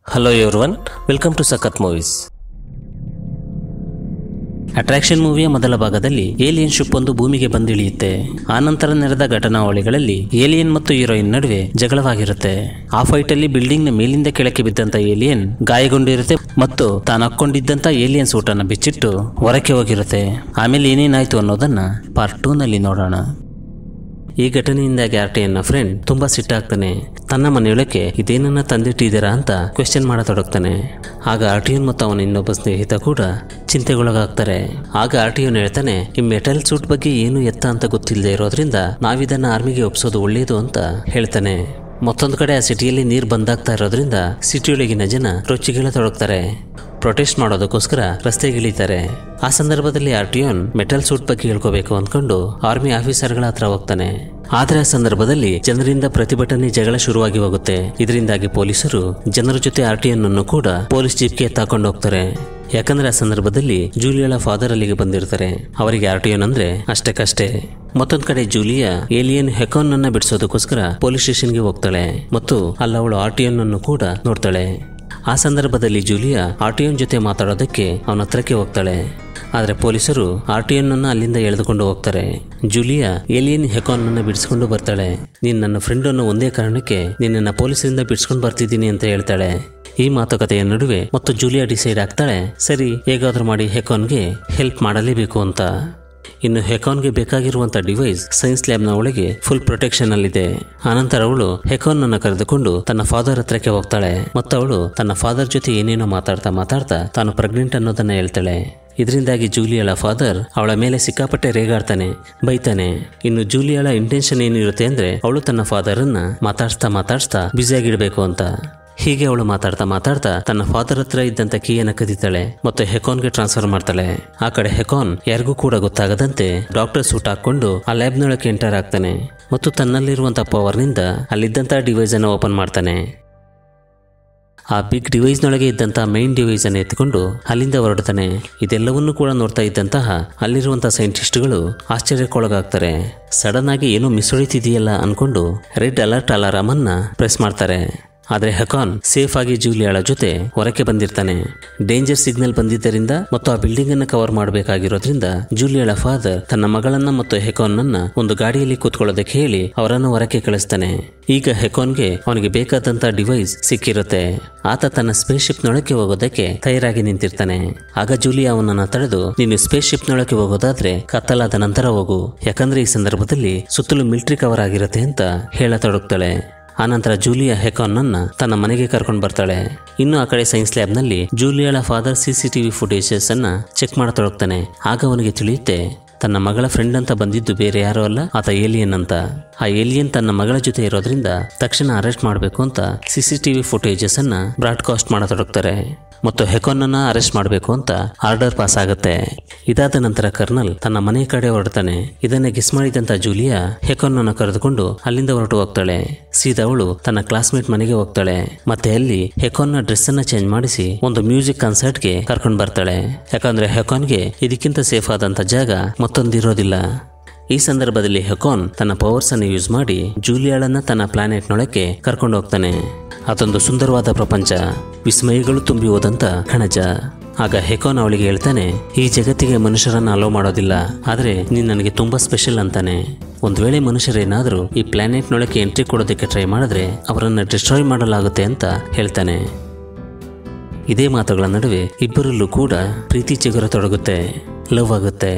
hello everyone welcome to Sakath movies attraction ಮೂವಿಯ ಮೊದಲ ಭಾಗದಲ್ಲಿ ಏಲಿಯನ್ ಶಿಪ್ ಒಂದು ಭೂಮಿಗೆ ಬಂದಿಳಿಯುತ್ತೆ ಆನಂತರ ನಡೆದ ಘಟನಾವಳಿಗಳಲ್ಲಿ ಏಲಿಯನ್ ಮತ್ತು ಹೀರೋಯಿನ್ ನಡುವೆ ಜಗಳವಾಗಿರುತ್ತೆ ಆ ಫೈಟ್ ಅಲ್ಲಿ ಬಿಲ್ಡಿಂಗ್ ನ ಮೇಲಿಂದ ಕೆಳಕ್ಕೆ ಬಿದ್ದಂತ ಏಲಿಯನ್ ಗಾಯಗೊಂಡಿರುತ್ತೆ ಮತ್ತು ತಾನು ಹಾಕೊಂಡಿದ್ದಂತ ಏಲಿಯನ್ ಸೂಟನ್ನು ಬಿಚ್ಚಿಟ್ಟು ಹೊರಕ್ಕೆ ಹೋಗಿರುತ್ತೆ ಆಮೇಲೆ ಏನೇನಾಯ್ತು ಅನ್ನೋದನ್ನ ಪಾರ್ಟ್ ಟೂ ನಲ್ಲಿ ನೋಡೋಣ ಈ ಘಟನೆಯಿಂದಾಗಿ ಆರ್ಟಿಯನ್ನ ಫ್ರೆಂಡ್ ತುಂಬಾ ಸಿಟ್ಟಾಗ್ತಾನೆ ತನ್ನ ಮನೆಯೊಳಕ್ಕೆ ಇದೇನನ್ನ ತಂದಿಟ್ಟಿದ್ದೀರಾ ಅಂತ ಕ್ವೆಶ್ಚನ್ ಮಾಡತೊಡಗ್ತಾನೆ ಆಗ ಆರ್ಟಿಯನ್ ಮತ್ತು ಅವನ ಇನ್ನೊಬ್ಬ ಸ್ನೇಹಿತ ಕೂಡ ಚಿಂತೆಗೊಳಗಾಗ್ತಾರೆ ಆಗ ಆರ್ಟಿಯನ್ ಹೇಳ್ತಾನೆ ಈ ಮೆಟಲ್ ಸೂಟ್ ಬಗ್ಗೆ ಏನು ಎತ್ತ ಅಂತ ಗೊತ್ತಿಲ್ಲದೆ ಇರೋದ್ರಿಂದ ನಾವಿದನ್ನ ಆರ್ಮಿಗೆ ಒಪ್ಸೋದು ಒಳ್ಳೆಯದು ಅಂತ ಹೇಳ್ತಾನೆ ಮತ್ತೊಂದು ಕಡೆ ಆ ಸಿಟಿಯಲ್ಲಿ ನೀರು ಬಂದಾಗ್ತಾ ಇರೋದ್ರಿಂದ ಸಿಟಿಯೊಳಗಿನ ಜನ ರೊಚ್ಚಿಗೀಳತೊಡಗ್ತಾರೆ ಪ್ರೊಟೆಸ್ಟ್ ಮಾಡೋದಕ್ಕೋಸ್ಕರ ರಸ್ತೆಗಿಳಿತಾರೆ ಆ ಸಂದರ್ಭದಲ್ಲಿ ಆರ್ಟಿಯೋನ್ ಮೆಟಲ್ ಸೂಟ್ ಬಗ್ಗೆ ಹೇಳ್ಕೋಬೇಕು ಅಂದ್ಕೊಂಡು ಆರ್ಮಿ ಆಫೀಸರ್ಗಳ ಹತ್ರ ಹೋಗ್ತಾನೆ ಆದ್ರೆ ಆ ಸಂದರ್ಭದಲ್ಲಿ ಜನರಿಂದ ಪ್ರತಿಭಟನೆ ಜಗಳ ಶುರುವಾಗಿ ಹೋಗುತ್ತೆ ಇದರಿಂದಾಗಿ ಪೊಲೀಸರು ಜನರ ಜೊತೆ ಆರ್ಟಿಯನ್ ಅನ್ನು ಕೂಡ ಪೊಲೀಸ್ ಜೀಪ್ಗೆ ಎತ್ತಾಕೊಂಡು ಹೋಗ್ತಾರೆ ಯಾಕಂದ್ರೆ ಆ ಸಂದರ್ಭದಲ್ಲಿ ಜೂಲಿಯಾಳ ಫಾದರ್ ಅಲ್ಲಿಗೆ ಬಂದಿರ್ತಾರೆ ಅವರಿಗೆ ಆರ್ಟಿಯನ್ ಅಂದ್ರೆ ಅಷ್ಟಕ್ಕಷ್ಟೇ ಮತ್ತೊಂದ್ ಕಡೆ ಜೂಲಿಯಾ ಏಲಿಯನ್ ಹೆಕಾನ್ ಅನ್ನ ಬಿಡಿಸೋದಕ್ಕೋಸ್ಕರ ಪೊಲೀಸ್ ಸ್ಟೇಷನ್ಗೆ ಹೋಗ್ತಾಳೆ ಮತ್ತು ಅಲ್ಲಿ ಅವಳು ಆರ್ಟಿಯನ್ ಅನ್ನು ಕೂಡ ನೋಡ್ತಾಳೆ ಆ ಸಂದರ್ಭದಲ್ಲಿ ಜೂಲಿಯಾ ಆರ್ಟಿಯನ್ ಜೊತೆ ಮಾತಾಡೋದಕ್ಕೆ ಅವನ ಹತ್ರಕ್ಕೆ ಹೋಗ್ತಾಳೆ ಆದರೆ ಪೊಲೀಸರು ಆರ್ಟಿಯನ್ ಅನ್ನ ಅಲ್ಲಿಂದ ಎಳೆದುಕೊಂಡು ಹೋಗ್ತಾರೆ ಜೂಲಿಯಾ ಏಲಿಯನ್ ಹೆಕಾನ್ ಅನ್ನ ಬಿಡಿಸ್ಕೊಂಡು ಬರ್ತಾಳೆ ನೀನ್ ನನ್ನ ಫ್ರೆಂಡ್ ಅನ್ನೋ ಒಂದೇ ಕಾರಣಕ್ಕೆ ನಿನ್ನನ್ನ ಪೊಲೀಸರಿಂದ ಬಿಡಿಸ್ಕೊಂಡು ಬರ್ತಿದ್ದೀನಿ ಅಂತ ಹೇಳ್ತಾಳೆ ಈ ಮಾತುಕತೆಯ ನಡುವೆ ಮತ್ತು ಜೂಲಿಯಾ ಡಿಸೈಡ್ ಆಗ್ತಾಳೆ ಸರಿ ಹೇಗಾದ್ರೂ ಮಾಡಿ ಹೆಕಾನ್ಗೆ ಹೆಲ್ಪ್ ಮಾಡಲೇಬೇಕು ಅಂತ ಇನ್ನು ಹೆಕಾನ್ಗೆ ಬೇಕಾಗಿರುವಂತ ಡಿವೈಸ್ ಸೈನ್ಸ್ ಲ್ಯಾಬ್ನ ಒಳಗೆ ಫುಲ್ ಪ್ರೊಟೆಕ್ಷನ್ ಅಲ್ಲಿದೆ ಆನಂತರ ಅವಳು ಹೆಕಾನ್ ಅನ್ನು ಕರೆದುಕೊಂಡು ತನ್ನ ಫಾದರ್ ಹತ್ರಕ್ಕೆ ಹೋಗ್ತಾಳೆ ಮತ್ತು ಅವಳು ತನ್ನ ಫಾದರ್ ಜೊತೆ ಏನೇನೋ ಮಾತಾಡ್ತಾ ಮಾತಾಡ್ತಾ ತಾನು ಪ್ರೆಗ್ನೆಂಟ್ ಅನ್ನೋದನ್ನ ಹೇಳ್ತಾಳೆ ಇದರಿಂದಾಗಿ ಜೂಲಿಯಾಳ ಫಾದರ್ ಅವಳ ಮೇಲೆ ಸಿಕ್ಕಾಪಟ್ಟೆ ರೇಗಾಡ್ತಾನೆ ಬೈತಾನೆ ಇನ್ನು ಜೂಲಿಯಾಳ ಇಂಟೆನ್ಷನ್ ಏನಿರುತ್ತೆ ಅಂದ್ರೆ ಅವಳು ತನ್ನ ಫಾದರನ್ನ ಮಾತಾಡ್ಸ್ತಾ ಮಾತಾಡ್ಸ್ತಾ ಬ್ಯುಸಿಯಾಗಿಡ್ಬೇಕು ಅಂತ ಹೀಗೆ ಅವಳು ಮಾತಾಡ್ತಾ ಮಾತಾಡ್ತಾ ತನ್ನ ಫಾದರ್ ಹತ್ರ ಇದ್ದಂತ ಕೀಯನ್ನ ಕದೀತಾಳೆ ಮತ್ತು ಹೆಕಾನ್ಗೆ ಟ್ರಾನ್ಸ್ಫರ್ ಮಾಡ್ತಾಳೆ ಆ ಕಡೆ ಹೆಕಾನ್ ಯಾರಿಗೂ ಕೂಡ ಗೊತ್ತಾಗದಂತೆ ಡಾಕ್ಟರ್ ಸೂಟ್ ಹಾಕೊಂಡು ಆ ಲ್ಯಾಬ್ನೊಳಗೆ ಎಂಟರ್ ಆಗ್ತಾನೆ ಮತ್ತು ತನ್ನಲ್ಲಿರುವಂತ ಪವರ್ನಿಂದ ಅಲ್ಲಿದ್ದಂತ ಡಿವೈಸ್ ಅನ್ನು ಓಪನ್ ಮಾಡ್ತಾನೆ ಆ ಬಿಗ್ ಡಿವೈಸ್ನೊಳಗೆ ಇದ್ದಂಥ ಮೈನ್ ಡಿವೈಸ್ ಅನ್ನು ಎತ್ತಿಕೊಂಡು ಅಲ್ಲಿಂದ ಹೊರಡ್ತಾನೆ ಇದೆಲ್ಲವನ್ನೂ ಕೂಡ ನೋಡ್ತಾ ಇದ್ದಂತಹ ಅಲ್ಲಿರುವಂತಹ ಸೈಂಟಿಸ್ಟ್ಗಳು ಆಶ್ಚರ್ಯಕ್ಕೊಳಗಾಗ್ತಾರೆ ಸಡನ್ ಆಗಿ ಏನೋ ಮಿಸ್ ಹೊಡಿತಿದೆಯಲ್ಲ ಅನ್ಕೊಂಡು ರೆಡ್ ಅಲರ್ಟ್ ಅಲಾರಾಮ್ ಅನ್ನ ಪ್ರೆಸ್ ಮಾಡ್ತಾರೆ ಆದರೆ ಹೆಕಾನ್ ಸೇಫ್ ಆಗಿ ಜೂಲಿಯಾಳ ಜೊತೆ ಹೊರಕ್ಕೆ ಬಂದಿರ್ತಾನೆ ಡೇಂಜರ್ ಸಿಗ್ನಲ್ ಬಂದಿದ್ದರಿಂದ ಮತ್ತು ಆ ಬಿಲ್ಡಿಂಗ್ ಅನ್ನು ಕವರ್ ಮಾಡಬೇಕಾಗಿರೋದ್ರಿಂದ ಜೂಲಿಯಾಳ ಫಾದರ್ ತನ್ನ ಮಗಳನ್ನ ಮತ್ತು ಹೆಕಾನ್ ನನ್ನ ಒಂದು ಗಾಡಿಯಲ್ಲಿ ಕೂತ್ಕೊಳ್ಳೋದಕ್ಕೆ ಹೇಳಿ ಅವರನ್ನು ಹೊರಕ್ಕೆ ಕಳಿಸ್ತಾನೆ ಈಗ ಹೆಕಾನ್ಗೆ ಅವನಿಗೆ ಬೇಕಾದಂತ ಡಿವೈಸ್ ಸಿಕ್ಕಿರುತ್ತೆ ಆತ ತನ್ನ ಸ್ಪೇಸ್ ಶಿಪ್ನೊಳಕ್ಕೆ ಹೋಗೋದಕ್ಕೆ ತಯಾರಾಗಿ ನಿಂತಿರ್ತಾನೆ ಆಗ ಜೂಲಿಯಾ ಅವನನ್ನ ತಡೆದು ನೀನು ಸ್ಪೇಸ್ ಶಿಪ್ನೊಳಗೆ ಹೋಗೋದಾದ್ರೆ ಕತ್ತಲಾದ ನಂತರ ಹೋಗು ಯಾಕಂದ್ರೆ ಈ ಸಂದರ್ಭದಲ್ಲಿ ಸುತ್ತಲೂ ಮಿಲಿಟರಿ ಕವರ್ ಆಗಿರುತ್ತೆ ಅಂತ ಹೇಳತೊಡಗ್ತಾಳೆ ಆನಂತರ ಜೂಲಿಯಾ ಹೆಕಾನ್ ಅನ್ನ ತನ್ನ ಮನೆಗೆ ಕರ್ಕೊಂಡು ಬರ್ತಾಳೆ ಇನ್ನು ಆ ಕಡೆ ಸೈನ್ಸ್ ಲ್ಯಾಬ್ ನಲ್ಲಿ ಜೂಲಿಯಾಳ ಫಾದರ್ ಸಿಸಿಟಿವಿ ಫುಟೇಜಸ್ ಅನ್ನ ಚೆಕ್ ಮಾಡತೊಡಗ್ತಾನೆ ಆಗ ಅವನಿಗೆ ತಿಳಿಯುತ್ತೆ ತನ್ನ ಮಗಳ ಫ್ರೆಂಡ್ ಅಂತ ಬಂದಿದ್ದು ಬೇರೆ ಯಾರೋ ಅಲ್ಲ ಆತ ಏಲಿಯನ್ ಅಂತ ಆ ಏಲಿಯನ್ ತನ್ನ ಮಗಳ ಜೊತೆ ಇರೋದ್ರಿಂದ ತಕ್ಷಣ ಅರೆಸ್ಟ್ ಮಾಡಬೇಕು ಅಂತ ಸಿಸಿಟಿವಿ ಫುಟೇಜಸ್ ಅನ್ನ ಬ್ರಾಡ್ಕಾಸ್ಟ್ ಮಾಡತೊಡಗ್ತಾರೆ ಮತ್ತು ಹೆಕಾನ್ನ ಅರೆಸ್ಟ್ ಮಾಡಬೇಕು ಅಂತ ಆರ್ಡರ್ ಪಾಸ್ ಆಗುತ್ತೆ ಇದಾದ ನಂತರ ಕರ್ನಲ್ ತನ್ನ ಮನೆ ಕಡೆ ಹೊರಡ್ತಾನೆ ಇದನ್ನ ಗಿಸ್ ಮಾಡಿದಂತ ಜೂಲಿಯಾ ಹೆಕಾನ್ನ ಕರೆದುಕೊಂಡು ಅಲ್ಲಿಂದ ಹೊರಟು ಹೋಗ್ತಾಳೆ ಸೀದಾ ಅವಳು ತನ್ನ ಕ್ಲಾಸ್ಮೇಟ್ ಮನೆಗೆ ಹೋಗ್ತಾಳೆ ಮತ್ತೆ ಅಲ್ಲಿ ಹೆಕಾನ್ನ ಡ್ರೆಸ್ ಅನ್ನ ಚೇಂಜ್ ಮಾಡಿಸಿ ಒಂದು ಮ್ಯೂಸಿಕ್ ಕಾನ್ಸರ್ಟ್ಗೆ ಕರ್ಕೊಂಡು ಬರ್ತಾಳೆ ಯಾಕಂದ್ರೆ ಹೆಕಾನ್ಗೆ ಇದಕ್ಕಿಂತ ಸೇಫ್ ಆದಂತ ಜಾಗ ಮತ್ತೊಂದಿರೋದಿಲ್ಲ ಈ ಸಂದರ್ಭದಲ್ಲಿ ಹೆಕಾನ್ ತನ್ನ ಪವರ್ಸ್ ಅನ್ನು ಯೂಸ್ ಮಾಡಿ ಜೂಲಿಯಾಳನ್ನ ತನ್ನ ಪ್ಲಾನೆಟ್ ನೊಳಕ್ಕೆ ಕರ್ಕೊಂಡು ಹೋಗ್ತಾನೆ ಅದೊಂದು ಸುಂದರವಾದ ಪ್ರಪಂಚ ವಿಸ್ಮಯಗಳು ತುಂಬಿ ಹೋದಂತ ಕಣಜ ಆಗ ಹೆಕಾನ್ ಅವಳಿಗೆ ಹೇಳ್ತಾನೆ ಈ ಜಗತ್ತಿಗೆ ಮನುಷ್ಯರನ್ನ ಅಲೋ ಮಾಡೋದಿಲ್ಲ ಆದ್ರೆ ನೀನ್ ನನಗೆ ತುಂಬಾ ಸ್ಪೆಷಲ್ ಅಂತಾನೆ ಒಂದ್ ವೇಳೆ ಮನುಷ್ಯರೇನಾದ್ರೂ ಈ ಪ್ಲಾನೆಟ್ ನೊಳಕ್ಕೆ ಎಂಟ್ರಿ ಕೊಡೋದಕ್ಕೆ ಟ್ರೈ ಮಾಡಿದ್ರೆ ಅವರನ್ನ ಡಿಸ್ಟ್ರಾಯ್ ಮಾಡಲಾಗುತ್ತೆ ಅಂತ ಹೇಳ್ತಾನೆ ಇದೇ ಮಾತುಗಳ ನಡುವೆ ಇಬ್ಬರಲ್ಲೂ ಕೂಡ ಪ್ರೀತಿ ಚಿಗುರತೊಡಗುತ್ತೆ ಲವ್ ಆಗುತ್ತೆ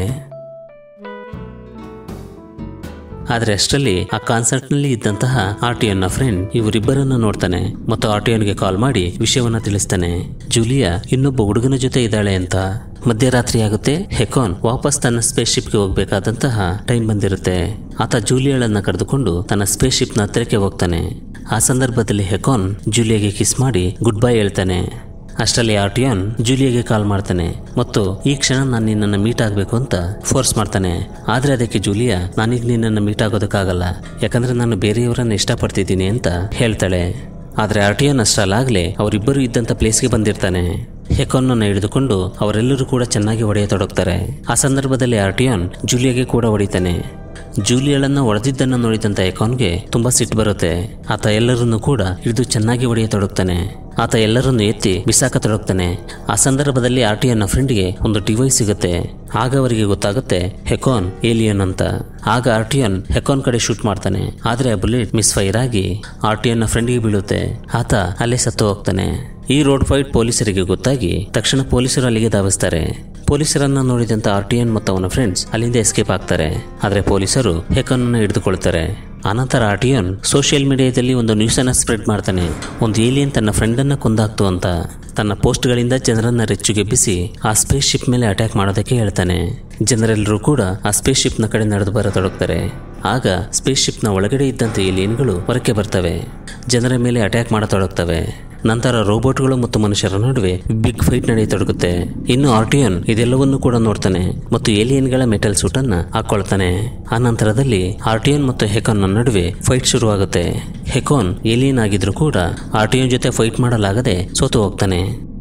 ಆದರೆ ಅಷ್ಟರಲ್ಲಿ ಆ ಕಾನ್ಸರ್ಟ್ನಲ್ಲಿ ಇದ್ದಂತಹ ಆರ್ಟಿಯನ್ನ ಫ್ರೆಂಡ್ ಇವರಿಬ್ಬರನ್ನ ನೋಡ್ತಾನೆ ಮತ್ತು ಆರ್ಟಿಯನ್ಗೆ ಕಾಲ್ ಮಾಡಿ ವಿಷಯವನ್ನ ತಿಳಿಸ್ತಾನೆ ಜೂಲಿಯಾ ಇನ್ನೊಬ್ಬ ಹುಡುಗನ ಜೊತೆ ಇದ್ದಾಳೆ ಅಂತ ಮಧ್ಯರಾತ್ರಿ ಆಗುತ್ತೆ ಹೆಕಾನ್ ವಾಪಸ್ ತನ್ನ ಸ್ಪೇಸ್ ಶಿಪ್ಗೆ ಹೋಗ್ಬೇಕಾದಂತಹ ಟೈಮ್ ಬಂದಿರುತ್ತೆ ಆತ ಜೂಲಿಯಾಳನ್ನ ಕರೆದುಕೊಂಡು ತನ್ನ ಸ್ಪೇಸ್ ಶಿಪ್ನ ಹತ್ತಿರಕ್ಕೆ ಹೋಗ್ತಾನೆ ಆ ಸಂದರ್ಭದಲ್ಲಿ ಹೆಕಾನ್ ಜೂಲಿಯಾಗೆ ಕಿಸ್ ಮಾಡಿ ಗುಡ್ ಬೈ ಹೇಳ್ತಾನೆ ಅಷ್ಟರಲ್ಲಿ ಆರ್ಟಿಯಾನ್ ಜೂಲಿಯಾಗೆ ಕಾಲ್ ಮಾಡ್ತಾನೆ ಮತ್ತು ಈ ಕ್ಷಣ ನಾನು ನಿನ್ನನ್ನು ಮೀಟ್ ಆಗಬೇಕು ಅಂತ ಫೋರ್ಸ್ ಮಾಡ್ತಾನೆ ಆದರೆ ಅದಕ್ಕೆ ಜೂಲಿಯಾ ನಾನೀಗ ನಿನ್ನನ್ನು ಮೀಟ್ ಆಗೋದಕ್ಕಾಗಲ್ಲ ಯಾಕಂದ್ರೆ ನಾನು ಬೇರೆಯವರನ್ನ ಇಷ್ಟಪಡ್ತಿದ್ದೀನಿ ಅಂತ ಹೇಳ್ತಾಳೆ ಆದರೆ ಆರ್ಟಿಯಾನ್ ಅಷ್ಟರಲ್ಲಾಗಲೇ ಅವರಿಬ್ಬರು ಇದ್ದಂಥ ಪ್ಲೇಸ್ಗೆ ಬಂದಿರ್ತಾನೆ ಹೆಕಾನ್ನನ್ನು ಹಿಡಿದುಕೊಂಡು ಅವರೆಲ್ಲರೂ ಕೂಡ ಚೆನ್ನಾಗಿ ಹೊಡೆಯತೊಡಗ್ತಾರೆ ಆ ಸಂದರ್ಭದಲ್ಲಿ ಆರ್ಟಿಯಾನ್ ಜೂಲಿಯಾಗೆ ಕೂಡ ಹೊಡಿತಾನೆ ಜೂಲಿಯಳನ್ನ ಹೊಡೆದಿದ್ದನ್ನು ನೋಡಿದಂತ ಎಕಾನ್ಗೆ ತುಂಬಾ ಸಿಟ್ಟು ಬರುತ್ತೆ ಆತ ಎಲ್ಲರನ್ನೂ ಕೂಡ ಹಿಡಿದು ಚೆನ್ನಾಗಿ ಹೊಡೆಯತೊಡಗ್ತಾನೆ ಆತ ಎಲ್ಲರನ್ನು ಎತ್ತಿ ಬಿಸಾಕತೊಡಗ್ತಾನೆ ಆ ಸಂದರ್ಭದಲ್ಲಿ ಆರ್ಟಿಯನ್ನ ಫ್ರೆಂಡ್ಗೆ ಒಂದು ಡಿವೈಸ್ ಸಿಗುತ್ತೆ ಆಗ ಅವರಿಗೆ ಗೊತ್ತಾಗುತ್ತೆ ಹೆಕಾನ್ ಏಲಿಯನ್ ಅಂತ ಆಗ ಆರ್ಟಿಯನ್ ಹೆಕಾನ್ ಕಡೆ ಶೂಟ್ ಮಾಡ್ತಾನೆ ಆದ್ರೆ ಆ ಬುಲೆಟ್ ಮಿಸ್ ಫೈರ್ ಆಗಿ ಆರ್ಟಿಯನ್ನ ಫ್ರೆಂಡ್ಗೆ ಬೀಳುತ್ತೆ ಆತ ಅಲ್ಲೇ ಸತ್ತು ಹೋಗ್ತಾನೆ ಈ ರೋಡ್ ಫೈಟ್ ಪೊಲೀಸರಿಗೆ ಗೊತ್ತಾಗಿ ತಕ್ಷಣ ಪೊಲೀಸರು ಅಲ್ಲಿಗೆ ಧಾವಿಸ್ತಾರೆ ಪೊಲೀಸರನ್ನ ನೋಡಿದಂತ ಆರ್ಟಿಯನ್ ಮತ್ತು ಅವನ ಫ್ರೆಂಡ್ಸ್ ಅಲ್ಲಿಂದ ಎಸ್ಕೇಪ್ ಆಗ್ತಾರೆ ಆದ್ರೆ ಪೊಲೀಸರು ಹೆಕನ್ನ ಹಿಡಿದುಕೊಳ್ತಾರೆ ಅನಂತರ ಆರ್ಟಿಯನ್ ಸೋಷಿಯಲ್ ಮೀಡಿಯಾದಲ್ಲಿ ಒಂದು ನ್ಯೂಸ್ ಅನ್ನ ಸ್ಪ್ರೆಡ್ ಮಾಡ್ತಾನೆ ಒಂದು ಏಲಿಯನ್ ತನ್ನ ಫ್ರೆಂಡ್ ಅನ್ನ ಕೊಂದಾಕ್ತು ಅಂತ ತನ್ನ ಪೋಸ್ಟ್ಗಳಿಂದ ಜನರನ್ನ ಬೆಚ್ಚುಗೆಬ್ಬಿಸಿ ಆ ಸ್ಪೇಸ್ ಶಿಪ್ ಮೇಲೆ ಅಟ್ಯಾಕ್ ಮಾಡೋದಕ್ಕೆ ಹೇಳ್ತಾನೆ ಜನರೆಲ್ಲರೂ ಕೂಡ ಆ ಸ್ಪೇಸ್ ಶಿಪ್ನ ಕಡೆ ನಡೆದು ಬರತೊಡಗ್ತಾರೆ ಆಗ ಸ್ಪೇಸ್ ಶಿಪ್ನ ಒಳಗಡೆ ಇದ್ದಂಥ ಏಲಿಯನ್ಗಳು ಹೊರಕ್ಕೆ ಬರ್ತವೆ ಜನರ ಮೇಲೆ ಅಟ್ಯಾಕ್ ಮಾಡತೊಡಗ್ತವೆ ನಂತರ ರೋಬೋಟ್ಗಳು ಮತ್ತು ಮನುಷ್ಯರ ನಡುವೆ ಬಿಗ್ ಫೈಟ್ ನಡೆಯತೊಡಗುತ್ತೆ ಇನ್ನು ಆರ್ಟಿಯನ್ ಇದೆಲ್ಲವನ್ನೂ ಕೂಡ ನೋಡ್ತಾನೆ ಮತ್ತು ಏಲಿಯನ್ಗಳ ಮೆಟಲ್ ಸೂಟ್ ಅನ್ನ ಹಾಕೊಳ್ತಾನೆ ಆ ನಂತರದಲ್ಲಿ ಆರ್ಟಿಯನ್ ಮತ್ತು ಹೆಕಾನ್ ನಡುವೆ ಫೈಟ್ ಶುರುವಾಗುತ್ತೆ ಹೆಕಾನ್ ಏಲಿಯನ್ ಆಗಿದ್ರು ಕೂಡ ಆರ್ಟಿಯನ್ ಜೊತೆ ಫೈಟ್ ಮಾಡಲಾಗದೆ ಸೋತು ಹೋಗ್ತಾನೆ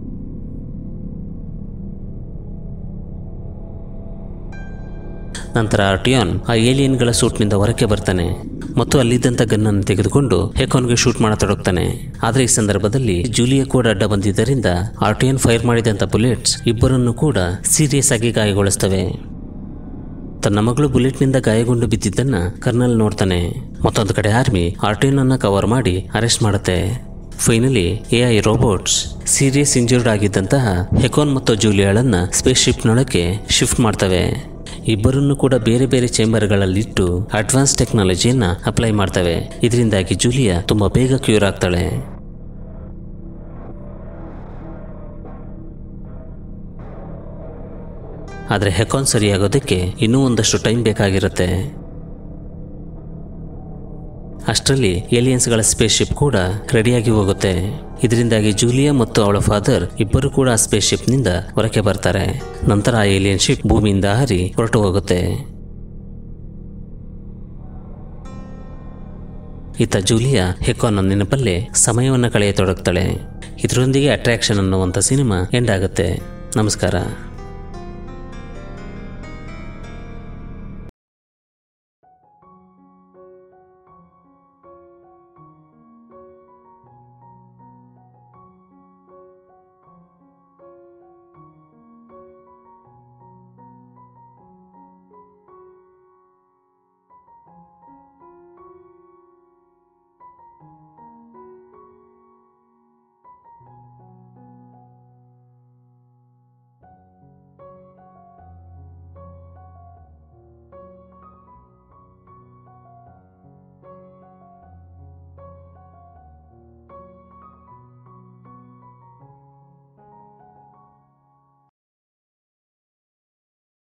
ನಂತರ ಆರ್ಟಿಯಾನ್ ಆ ಏಲಿಯನ್ಗಳ ಸೂಟ್ನಿಂದ ಹೊರಕ್ಕೆ ಬರ್ತಾನೆ ಮತ್ತು ಅಲ್ಲಿದ್ದಂಥ ಗನ್ನನ್ನು ತೆಗೆದುಕೊಂಡು ಹೆಕಾನ್ಗೆ ಶೂಟ್ ಮಾಡತೊಡಗ್ತಾನೆ ಆದರೆ ಈ ಸಂದರ್ಭದಲ್ಲಿ ಜೂಲಿಯಾ ಕೂಡ ಅಡ್ಡ ಬಂದಿದ್ದರಿಂದ ಆರ್ಟಿಯನ್ ಫೈರ್ ಮಾಡಿದಂಥ ಬುಲೆಟ್ಸ್ ಇಬ್ಬರನ್ನು ಕೂಡ ಸೀರಿಯಸ್ ಆಗಿ ಗಾಯಗೊಳಿಸ್ತವೆ ತನ್ನ ಮಗಳು ಬುಲೆಟ್ನಿಂದ ಗಾಯಗೊಂಡು ಬಿದ್ದಿದ್ದನ್ನ ಕರ್ನಲ್ ನೋಡ್ತಾನೆ ಮತ್ತೊಂದು ಕಡೆ ಆರ್ಮಿ ಆರ್ಟಿಯನ್ ಅನ್ನ ಕವರ್ ಮಾಡಿ ಅರೆಸ್ಟ್ ಮಾಡುತ್ತೆ finally AI robots serious injured ಆಗಿದ್ದಂತಹ ಹೆಕೋನ್ ಮತ್ತು ಜೂಲಿಯಾಳನ್ನ ಸ್ಪೇಸ್ ಶಿಪ್ನೊಳಗೆ ಶಿಫ್ಟ್ ಮಾಡ್ತವೆ ಇಬ್ಬರನ್ನು ಕೂಡ ಬೇರೆ ಬೇರೆ ಚೇಂಬರ್ಗಳಲ್ಲಿಟ್ಟು ಅಡ್ವಾನ್ಸ್ ಟೆಕ್ನಾಲಜಿಯನ್ನ ಅಪ್ಲೈ ಮಾಡ್ತವೆ ಇದರಿಂದಾಗಿ ಜೂಲಿಯಾ ತುಂಬಾ ಬೇಗ ಕ್ಯೂರ್ ಆಗ್ತಾಳೆ ಆದರೆ ಹೆಕಾನ್ ಸರಿಯಾಗೋದಕ್ಕೆ ಇನ್ನೂ ಒಂದಷ್ಟು ಟೈಮ್ ಬೇಕಾಗಿರುತ್ತೆ ಅಷ್ಟರಲ್ಲಿ ಏಲಿಯನ್ಸ್ಗಳ ಸ್ಪೇಸ್ ಶಿಪ್ ಕೂಡ ರೆಡಿಯಾಗಿ ಹೋಗುತ್ತೆ ಇದರಿಂದಾಗಿ ಜೂಲಿಯಾ ಮತ್ತು ಅವಳ ಫಾದರ್ ಇಬ್ಬರು ಕೂಡ ಆ ಸ್ಪೇಸ್ ಶಿಪ್ನಿಂದ ಹೊರಕ್ಕೆ ಬರ್ತಾರೆ ನಂತರ ಆ ಏಲಿಯನ್ ಶಿಪ್ ಭೂಮಿಯಿಂದ ಹಾರಿ ಹೊರಟು ಹೋಗುತ್ತೆ ಇತ್ತ ಜೂಲಿಯಾ ಹೆಕಾನ್ನ ನೆನಪಲ್ಲೇ ಸಮಯವನ್ನು ಕಳೆಯತೊಡಗ್ತಾಳೆ ಇದರೊಂದಿಗೆ ಅಟ್ರಾಕ್ಷನ್ ಅನ್ನುವಂಥ ಸಿನಿಮಾ ಎಂಡ್ ಆಗುತ್ತೆ ನಮಸ್ಕಾರ